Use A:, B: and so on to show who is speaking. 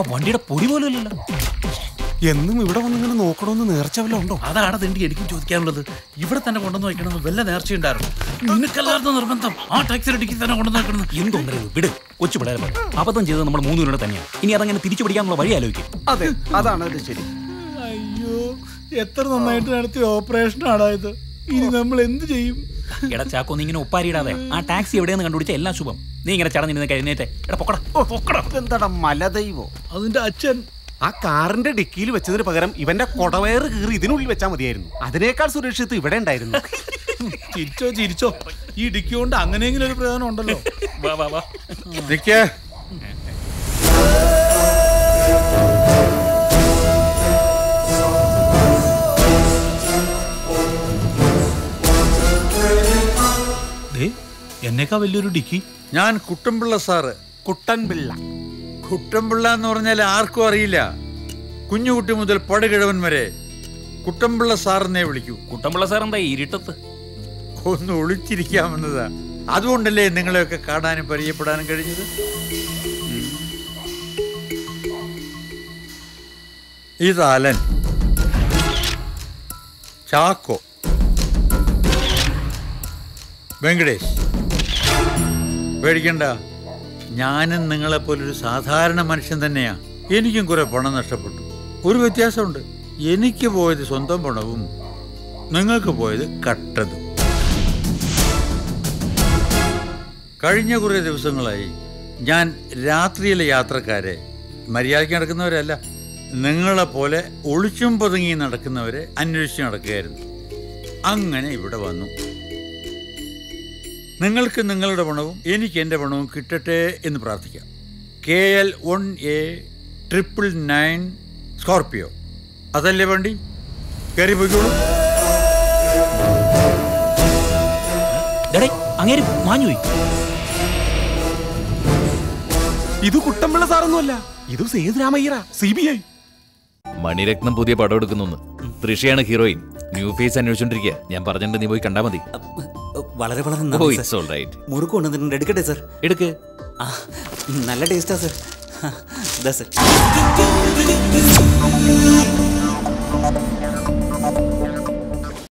A: വണ്ടിയുടെ പൊടി പോലും ഇല്ലല്ലോ
B: എന്നും ഇവിടെ വന്നിങ്ങനെ നോക്കണമെന്ന് നേർച്ച വല്ല ഉണ്ടോ
C: അതാണ് തിണ്ടി എനിക്കും ചോദിക്കാനുള്ളത് ഇവിടെ തന്നെ കൊണ്ടുവന്ന് വെക്കണമെന്ന് വല്ല നേർച്ചയുണ്ടായിരുന്നു നിനക്കല്ലാത്ത നിർബന്ധം ആ ടാക്സിയുടെ ഡിക്കി തന്നെ കൊണ്ടുവന്ന് വെക്കണം
A: എന്തുണ്ടത് വിട് കൊച്ചു പിള്ളേരെ പോലെ. അബദ്ധം ചെയ്തത് നമ്മൾ മൂന്നുപേരുടെ തന്നെയാണ് ഇനി അതങ്ങനെ തിരിച്ചു പിടിക്കാനുള്ള വഴി ആലോചിക്കും
D: അതെ അതാണ് അത് ശരി
C: അയ്യോ എത്ര നന്നായിട്ട് നടത്തിയ ഓപ്പറേഷൻ ആടാ ഇത് ഇനി നമ്മൾ എന്ത് ചെയ്യും
A: എടാ ചാക്കോ നീ ഇങ്ങനെ ഒപ്പാരിയിടാതെ ആ ടാക്സി എവിടെയെന്ന് കണ്ടുപിടിച്ച എല്ലാം ശുഭം നീ ഇങ്ങനെ ചടഞ്ഞിരുന്ന് കഴിഞ്ഞേറ്റെ എടാ പൊക്കടാ പൊക്കടാ
D: എന്താടാ മലദൈവോ
C: അതിന്റെ അച്ഛൻ
B: ആ കാറിന്റെ ഡിക്കിയിൽ വെച്ചതിന് പകരം ഇവന്റെ കൊടവയറ് കീറി ഇതിനുള്ളിൽ വെച്ചാൽ മതിയായിരുന്നു അതിനേക്കാൾ സുരക്ഷിത് ഇവിടെ ഉണ്ടായിരുന്നു
C: ചിരിച്ചോ ചിരിച്ചോ ഈ ഡിക്കി കൊണ്ട് അങ്ങനെയെങ്കിലും ഒരു പ്രയോജനം ഉണ്ടല്ലോ
A: വാ വാ വാ
E: നിക്കേ
C: ദേ എന്നേക്കാ വലിയൊരു ഡിക്കി
E: ഞാൻ കുട്ടമ്പിള്ള സാറ്
B: കുട്ടൻ പിള്ള
E: കുട്ടമ്പിള്ള എന്ന് പറഞ്ഞാൽ ആർക്കും അറിയില്ല കുഞ്ഞുകുട്ടി മുതൽ പടുകിഴവൻ വരെ കുട്ടമ്പിള്ള സാറെന്നേ വിളിക്കൂ
A: കുട്ടമ്പിള്ള സാർ എന്താ ഇരുട്ടത്ത്
E: ഒന്ന് ഒളിച്ചിരിക്കാമെന്നതാ അതുകൊണ്ടല്ലേ നിങ്ങളെയൊക്കെ കാണാനും പരിചയപ്പെടാനും കഴിഞ്ഞത് ഇത് അലൻ ചാക്കോ വെങ്കടേഷ് പേടിക്കണ്ട ഞാനും നിങ്ങളെപ്പോലൊരു സാധാരണ മനുഷ്യൻ തന്നെയാ എനിക്കും കുറെ പണം നഷ്ടപ്പെട്ടു ഒരു വ്യത്യാസമുണ്ട് എനിക്ക് പോയത് സ്വന്തം പണവും നിങ്ങൾക്ക് പോയത് കട്ടതും കഴിഞ്ഞ കുറേ ദിവസങ്ങളായി ഞാൻ രാത്രിയിലെ യാത്രക്കാരെ മര്യാദയ്ക്ക് നടക്കുന്നവരല്ല നിങ്ങളെപ്പോലെ ഒളിച്ചും പതുങ്ങി നടക്കുന്നവരെ അന്വേഷിച്ച് നടക്കുകയായിരുന്നു അങ്ങനെ ഇവിടെ വന്നു നിങ്ങൾക്ക് നിങ്ങളുടെ പണവും എനിക്ക് എൻ്റെ പണവും കിട്ടട്ടെ എന്ന് പ്രാർത്ഥിക്കാം K L one A triple nine Scorpio അതല്ലേ വണ്ടി കയറി പോയിക്കോളൂ
A: ഡേടേ അങ്ങേര് മാഞ്ഞുപോയി
B: ഇത് കുട്ടമ്പിള്ള സാറൊന്നുമല്ല ഇത് സേതുരാമയ്യറ സി ബി ഐ
F: മണിരത്നം പുതിയ പടം എടുക്കുന്നു തൃഷയാണ് ഹീറോയിൻ ന്യൂ ഫേസ് അന്വേഷിച്ചോണ്ടിരിക്കുക ഞാൻ പറഞ്ഞിട്ട് നീ പോയി കണ്ടാ മതി
G: വളരെ വളരെ
F: ഓ
G: നന്ദി
F: ഇറ്റ്സ് ഓൾ റൈറ്റ്
G: മുറുക്ക് കൊണ്ടുവന്നിട്ടുണ്ട് എടുക്കട്ടെ സർ
F: എടുക്ക്
G: ആ നല്ല ടേസ്റ്റാ സർ ഇതാ സർ